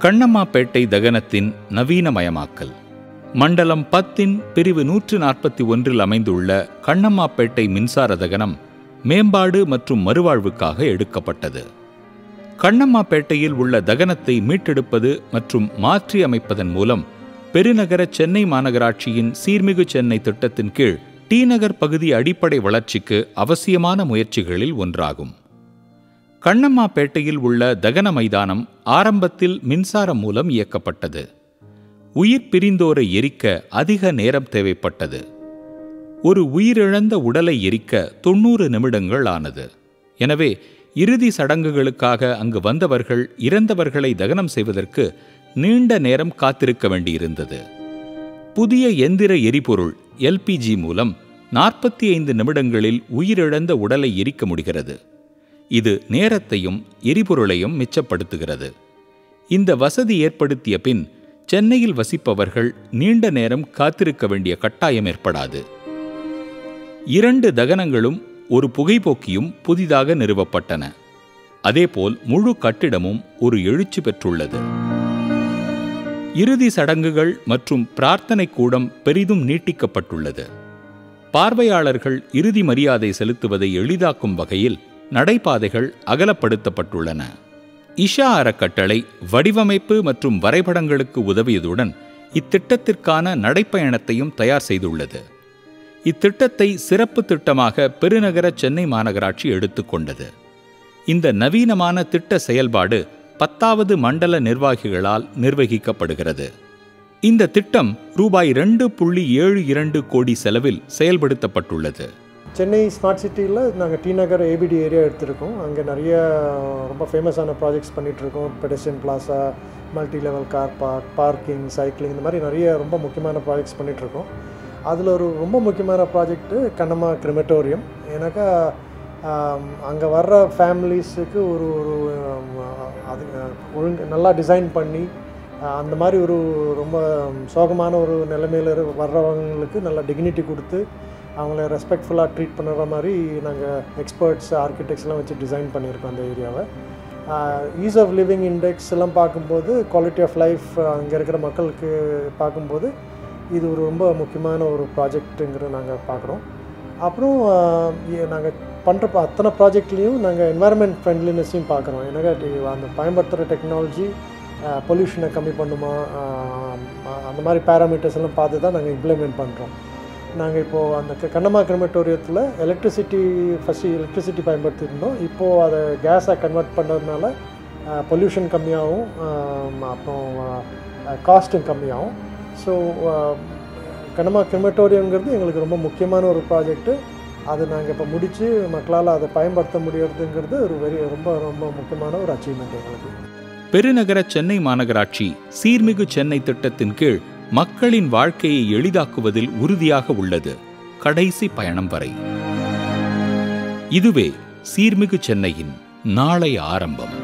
கண்ணம்மாப்பேட்டை தகனத்தின் நவீனமயமாக்கல் மண்டலம் பத்தின் பிரிவு நூற்று நாற்பத்தி ஒன்றில் அமைந்துள்ள கண்ணம்மாப்பேட்டை மின்சார தகனம் மேம்பாடு மற்றும் மறுவாழ்வுக்காக எடுக்கப்பட்டது கண்ணம்மாப்பேட்டையில் உள்ள தகனத்தை மீட்டெடுப்பது மற்றும் மாற்றி அமைப்பதன் மூலம் பெருநகர சென்னை மாநகராட்சியின் சீர்மிகு சென்னை திட்டத்தின் கீழ் டி நகர் பகுதி அடிப்படை வளர்ச்சிக்கு அவசியமான முயற்சிகளில் ஒன்றாகும் கண்ணம்மாப்பேட்டையில் உள்ள தகன மைதானம் ஆரம்பத்தில் மின்சாரம் மூலம் இயக்கப்பட்டது உயிர் பிரிந்தோரை எரிக்க அதிக நேரம் தேவைப்பட்டது ஒரு உயிரிழந்த உடலை எரிக்க தொண்ணூறு நிமிடங்கள் ஆனது எனவே இறுதி சடங்குகளுக்காக அங்கு வந்தவர்கள் இறந்தவர்களை தகனம் செய்வதற்கு நீண்ட நேரம் காத்திருக்க வேண்டியிருந்தது புதிய எந்திர எரிபொருள் எல்பிஜி மூலம் நாற்பத்தி ஐந்து நிமிடங்களில் உயிரிழந்த உடலை எரிக்க முடிகிறது இது நேரத்தையும் எரிபொருளையும் மிச்சப்படுத்துகிறது இந்த வசதி ஏற்படுத்திய பின் சென்னையில் வசிப்பவர்கள் நீண்ட நேரம் காத்திருக்க வேண்டிய கட்டாயம் ஏற்படாது இரண்டு தகனங்களும் ஒரு புகைப்போக்கியும் புதிதாக நிறுவப்பட்டன அதேபோல் முழு கட்டிடமும் ஒரு எழுச்சி பெற்றுள்ளது இறுதி சடங்குகள் மற்றும் பிரார்த்தனை கூடம் பெரிதும் நீட்டிக்கப்பட்டுள்ளது பார்வையாளர்கள் இறுதி மரியாதை செலுத்துவதை எளிதாக்கும் வகையில் நடைபாதைகள் அகலப்படுத்தப்பட்டுள்ளன இஷா அறக்கட்டளை வடிவமைப்பு மற்றும் வரைபடங்களுக்கு உதவியதுடன் இத்திட்டத்திற்கான நடைப்பயணத்தையும் தயார் செய்துள்ளது இத்திட்டத்தை சிறப்பு திட்டமாக பெருநகர சென்னை மாநகராட்சி எடுத்துக்கொண்டது இந்த நவீனமான திட்ட செயல்பாடு பத்தாவது மண்டல நிர்வாகிகளால் நிர்வகிக்கப்படுகிறது இந்த திட்டம் ரூபாய் ரெண்டு புள்ளி ஏழு இரண்டு கோடி செலவில் செயல்படுத்தப்பட்டுள்ளது சென்னை ஸ்மார்ட் சிட்டியில் நாங்கள் டி நகர் ஏபிடி ஏரியா எடுத்திருக்கோம் அங்கே நிறைய ரொம்ப ஃபேமஸான ப்ராஜெக்ட்ஸ் பண்ணிகிட்ருக்கோம் pedestrian plaza multi level car park parking cycling இந்த மாதிரி நிறைய ரொம்ப முக்கியமான ப்ராஜெக்ட்ஸ் பண்ணிகிட்ருக்கோம் அதில் ஒரு ரொம்ப முக்கியமான ப்ராஜெக்ட்டு கண்ணம்மா கிரிமெட்டோரியம் ஏன்னாக்கா அங்கே வர்ற ஃபேமிலிஸுக்கு ஒரு ஒரு அது ஒழுங்கு நல்லா டிசைன் பண்ணி அந்த மாதிரி ஒரு ரொம்ப சோகமான ஒரு நிலைமையில் வர்றவங்களுக்கு நல்ல டிக்னிட்டி கொடுத்து அவங்கள ரெஸ்பெக்ட்ஃபுல்லாக ட்ரீட் பண்ணுற மாதிரி நாங்கள் எக்ஸ்பர்ட்ஸ் ஆர்கிடெக்ட்ஸ்லாம் வச்சு டிசைன் பண்ணியிருக்கோம் அந்த ஏரியாவை ஈஸ் ஆஃப் லிவிங் இண்டெக்ஸ் எல்லாம் பார்க்கும்போது குவாலிட்டி ஆஃப் லைஃப் அங்கே இருக்கிற மக்களுக்கு பார்க்கும்போது இது ஒரு ரொம்ப முக்கியமான ஒரு ப்ராஜெக்ட்டுங்கிற நாங்கள் பார்க்குறோம் அப்புறம் நாங்கள் பண்ணுற அத்தனை ப்ராஜெக்ட்லேயும் நாங்கள் என்வாயர்மெண்ட் ஃப்ரெண்ட்லினஸையும் பார்க்குறோம் ஏன்னாக்கா அந்த பயன்படுத்துகிற டெக்னாலஜி பொல்யூஷனை கம்மி பண்ணுமா அந்த மாதிரி பேராமீட்டர்ஸ் எல்லாம் பார்த்து தான் நாங்கள் இம்ப்ளிமெண்ட் பண்ணுறோம் நாங்கள் இப்போது அந்த கண்ணம்மா கிரமட்டோரியத்தில் எலக்ட்ரிசிட்டி ஃபஸ்ட்டு எலக்ட்ரிசிட்டி பயன்படுத்தியிருந்தோம் இப்போது அதை கேஸாக கன்வெர்ட் பண்ணுறதுனால பொல்யூஷன் கம்மியாகும் அப்புறம் காஸ்ட்டும் கம்மியாகும் ஸோ கண்ணம்மா கிரமட்டோரியங்கிறது எங்களுக்கு ரொம்ப முக்கியமான ஒரு ப்ராஜெக்ட்டு அது நாங்கள் இப்போ முடித்து மக்களால் அதை பயன்படுத்த முடியறதுங்கிறது ஒரு வெரி ரொம்ப ரொம்ப முக்கியமான ஒரு அச்சீவ்மெண்ட் எங்களுக்கு பெருநகர சென்னை மாநகராட்சி சீர்மிகு சென்னை திட்டத்தின் கீழ் மக்களின் வாழ்க்கையை எளிதாக்குவதில் உறுதியாக உள்ளது கடைசி பயணம் வரை இதுவே சீர்மிகு சென்னையின் நாளை ஆரம்பம்